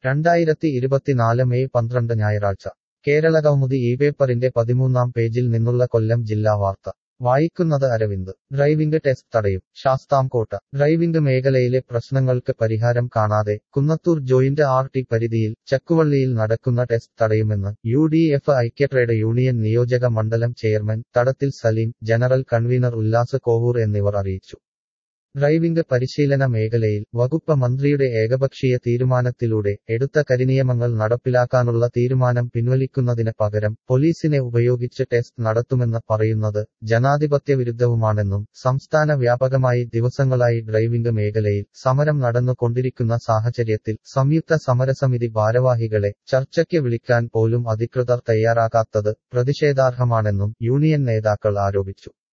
രണ്ടായിരത്തി ഇരുപത്തിനാല് മെയ് പന്ത്രണ്ട് ഞായറാഴ്ച കേരളകൗമുദി ഈ പേപ്പറിന്റെ പതിമൂന്നാം പേജിൽ നിന്നുള്ള കൊല്ലം ജില്ലാ വാർത്ത വായിക്കുന്നത് അരവിന്ദ് ഡ്രൈവിംഗ് ടെസ്റ്റ് തടയും ശാസ്താംകോട്ട ഡ്രൈവിംഗ് മേഖലയിലെ പ്രശ്നങ്ങൾക്ക് പരിഹാരം കാണാതെ കുന്നത്തൂർ ജോയിന്റ് ആർ ടി പരിധിയിൽ ചക്കുവള്ളിയിൽ നടക്കുന്ന ടെസ്റ്റ് തടയുമെന്ന് യു ഡി എഫ് ഐക്യട്രേഡ് യൂണിയൻ നിയോജക മണ്ഡലം ചെയർമാൻ തടത്തിൽ സലീം ജനറൽ കൺവീനർ ഉല്ലാസ് കോവൂർ എന്നിവർ അറിയിച്ചു ഡ്രൈവിംഗ് പരിശീലന മേഖലയിൽ വകുപ്പ് മന്ത്രിയുടെ ഏകപക്ഷീയ തീരുമാനത്തിലൂടെ എടുത്ത കരിനിയമങ്ങൾ നടപ്പിലാക്കാനുള്ള തീരുമാനം പിൻവലിക്കുന്നതിന് പകരം പോലീസിനെ ഉപയോഗിച്ച് ടെസ്റ്റ് നടത്തുമെന്ന് പറയുന്നത് ജനാധിപത്യ വിരുദ്ധവുമാണെന്നും സംസ്ഥാന വ്യാപകമായി ദിവസങ്ങളായി ഡ്രൈവിംഗ് മേഖലയിൽ സമരം നടന്നുകൊണ്ടിരിക്കുന്ന സാഹചര്യത്തിൽ സംയുക്ത സമരസമിതി ഭാരവാഹികളെ ചർച്ചയ്ക്ക് വിളിക്കാൻ പോലും അധികൃതർ തയ്യാറാകാത്തത് പ്രതിഷേധാർഹമാണെന്നും യൂണിയൻ നേതാക്കൾ ആരോപിച്ചു